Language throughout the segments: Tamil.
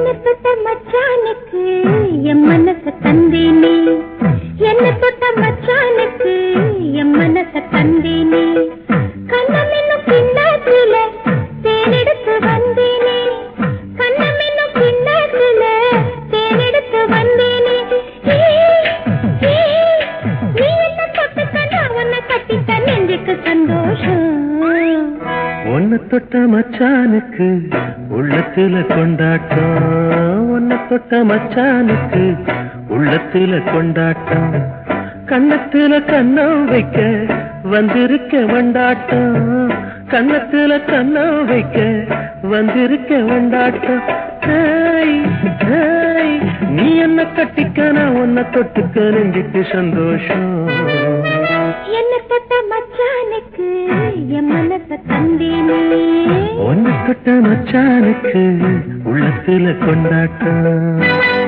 என்ன தொட்ட மச்சானுக்கு என் மனச தந்தேனே என்ன தொட்ட மச்சானுக்கு என் மனச தந்தேனே கண்ணம் என்னும் பின்னாட்டில தேனெடுத்து வந்தேனே கண்ணம் என்னும் பின்னாட்டில தேனெடுத்து வந்தேனே ஏ, ஏ, நீ என்ன தொட்டுக்க நான் உன்னை கட்டிக்க நெஞ்சுக்கு சந்தோஷம் உன்னை தொட்ட மச்சானுக்கு உள்ளத்துல கொண்டாட்டம் உன்னை தொட்ட மச்சானுக்கு உள்ளத்துல கொண்டாட்டம் கன்னத்துல கண்ணம் வைக்க வந்திருக்க வண்டாட்டம் கன்னத்துல கண்ணம் வைக்க வந்திருக்க வண்டாட்டம் ஹேய், ஹேய், நீ என்ன கட்டிக்க நான் உன்னை தொட்டுக்க நெஞ்சுக்கு சந்தோஷம் என்ன தொட்ட மச்சானுக்கு என் மனச தந்தேனே ஒன்னு தொட்ட மச்சானுக்கு உள்ளத்துல கொண்டாட்டம்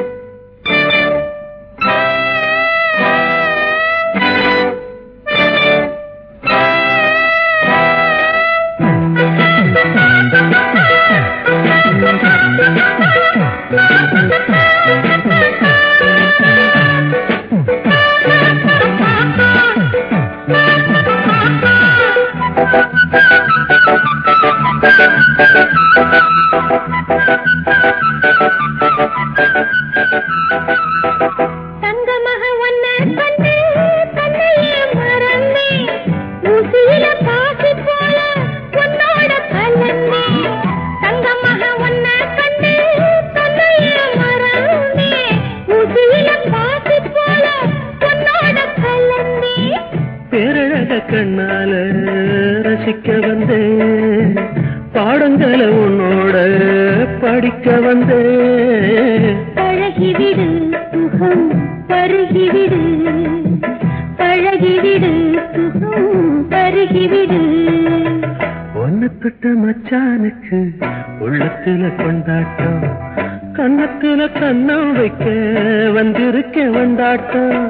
தங்க மக ஒன்ன கண்டு தன்னையே மறந்தே ஊசியில பாசி போல உன்னோட கலந்தே தங்க மக ஒன்ன கண்டு தன்னையே மறந்தே ஊசியில பாசி போல உன்னோட கலந்தே பேரழக கண்ணால ரசிக்க வந்தேன் பாடங்களை உன்னோட படிக்க வந்தேன் பழகிவிடு சுகம் பருகிவிடு பழகிவிடு சுகம் பருகிவிடு ஒன்னு தொட்ட மச்சானுக்கு உள்ளத்துல கொண்டாட்டம் கன்னத்துல கண்ணம் வைக்க வந்திருக்க வந்தாட்டம்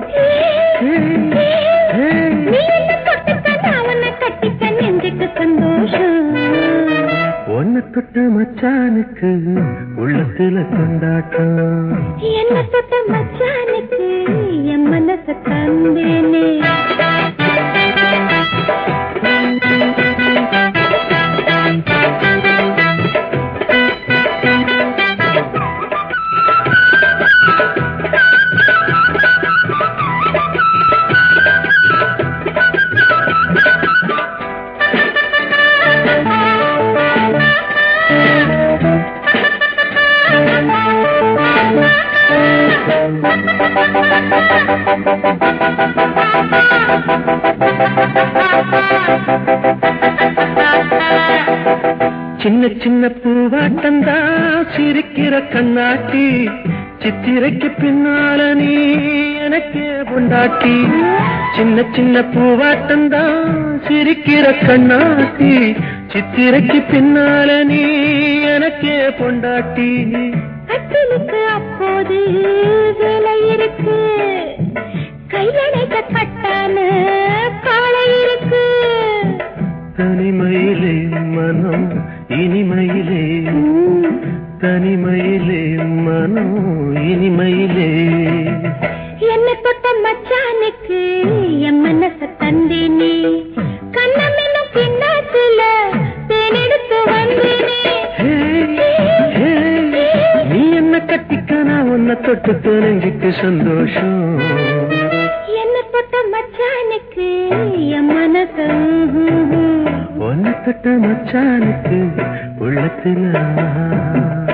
நீ என்ன தொட்டுக்க நான் உன்னை கட்டிக்க நெஞ்சுக்கு சந்தோஷம் ஒன்னு தொட்ட மச்சானுக்கு உள்ளத்துல கொண்டாட்டம் என்ன தொட்ட மச்சானுக்கு என் மனச தந்தேனே சின்ன சின்ன பூவாட்டந்தா சிரிக்கிற கண்ணாட்டி சித்திரைக்கு பின்னால நீ எனக்கு பொண்டாட்டி சின்ன சின்ன பூவாட்டந்தா சிரிக்கிற கண்ணாட்டி சித்திரைக்கு பின்னால நீ எனக்கு பொண்டாட்டி கட்டிலுக்கு அப்போது வேலை இருக்கு கையணைக்க கட்டான காலை இருக்கு தனிமையிலே மனம் இனிமையிலே உம், தனிமையிலே மனம் இனிமையிலே என்ன தொட்ட மச்சானுக்கு என் மனச தந்தேனே கண்ணம் என்னும் பின்னாத்துல தேனெடுத்து வந்தேனே ஹே, ஹே, நீ என்ன கட்டிக்க நான் உன்னை தொட்டு தெரிஞ்சுக்கு சந்தோஷம் என்ன தொட்ட மச்சானுக்கு என் மனச ஒன்னு தொட்ட மச்சானுக்கு உள்ளத்துல